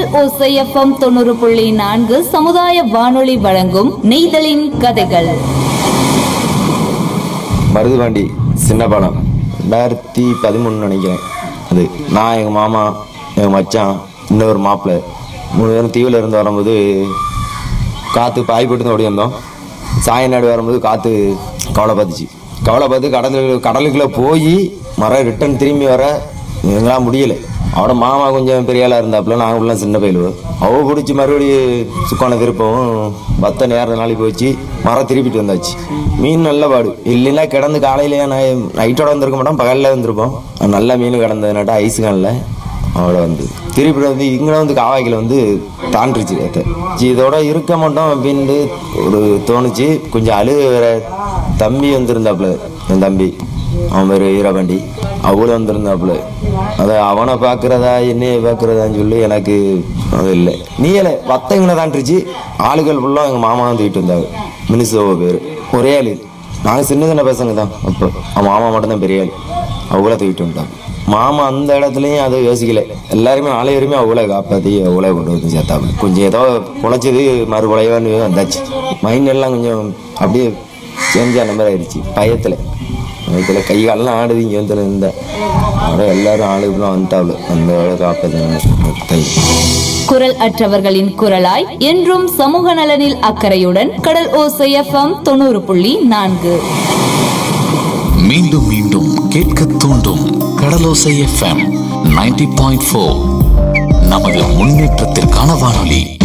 ஓசை எஃப்எம் தொண்ணூறு புள்ளி நான்கு சமுதாய வானொலி வழங்கும் நெய்தலின் கதைகள் மருதுபாண்டி சின்ன பாலம் ரெண்டாயிரத்தி பதிமூணு நினைக்கிறேன் அது நான் எங்கள் மாமா எங்கள் மச்சான் இன்னொரு மாப்பிள்ளை மூணு பேரும் தீவில் இருந்து வரும்போது காற்று பாய் போட்டு தான் ஓடி வந்தோம் சாயநாடு வரும்போது காற்று கவலை பார்த்துச்சு கவலை பார்த்து கடலுக்கு கடலுக்குள்ளே போய் மரம் ரிட்டன் திரும்பி வர எங்களால் முடியலை அவட மாமா கொஞ்சம் பெரிய ஆளாக இருந்தாப்புல நாங்களாம் சின்ன பயிலுவோம் அவ பிடிச்சி மறுபடியும் சுக்கான திருப்பவும் பத்த நேரம் நாளைக்கு போச்சு மரம் திருப்பிட்டு வந்தாச்சு மீன் நல்ல பாடு இல்லைன்னா கிடந்து காலையில நான் நைட்டோட வந்திருக்க மாட்டோம் பகலில் வந்திருப்போம் நல்ல மீன் கிடந்ததுனாட்டா ஐஸ் கானில் அவ்வளோ வந்து திருப்பி வந்து இங்கே வந்து காவாய்க்கில் வந்து தாண்டிருச்சு நேற்று சரி, இதோட இருக்க மாட்டோம் அப்படின்ட்டு ஒரு தோணுச்சு கொஞ்சம் அழுக வேற தம்பி வந்திருந்தாப்புல என் தம்பி அவன் பேர் வீரபாண்டி அவளும் வந்திருந்தாப்புல அதை அவனை பார்க்குறதா என்னைய பார்க்குறதான்னு சொல்லி எனக்கு அது இல்லை நீயலை வத்தவங்களை தாண்டிருச்சு ஆளுகள் ஃபுல்லாக எங்கள் மாமா வந்து வீட்டு வந்தாங்க மினிசோவ பேர் ஒரே ஆளு நாங்கள் சின்ன சின்ன பசங்க தான் அப்போ அவன் மாமா மட்டும்தான் பெரிய ஆள் அவங்கள தூக்கிட்டு வந்துட்டாங்க மாமா அந்த இடத்துலையும் அதை யோசிக்கல எல்லாருமே நாலு பேருமே அவளை காப்பாற்றி அவளை கொண்டு வந்து சேர்த்தாப்புல கொஞ்சம் ஏதோ குலைச்சது மறுபழையான்னு வந்தாச்சு மைண்ட் எல்லாம் கொஞ்சம் அப்படியே சேஞ்ச் ஆன மாதிரி ஆயிடுச்சு பயத்தில் பயத்தில் கை காலெல்லாம் ஆடுது இங்கே வந்து இருந்தேன் அவட எல்லாரும் ஆளுக்குலாம் வந்துட்டாப்புல அந்த காப்பாற்ற குரல் அற்றவர்களின் குரலாய் என்றும் சமூக நலனில் அக்கறையுடன் கடல் ஓசை எஃப்எம் தொண்ணூறு புள்ளி நான்கு மீண்டும் மீண்டும் கேட்க தூண்டும் Kadalosai FM ninety point four நமது முன்னேற்றத்திற்கான வானொலி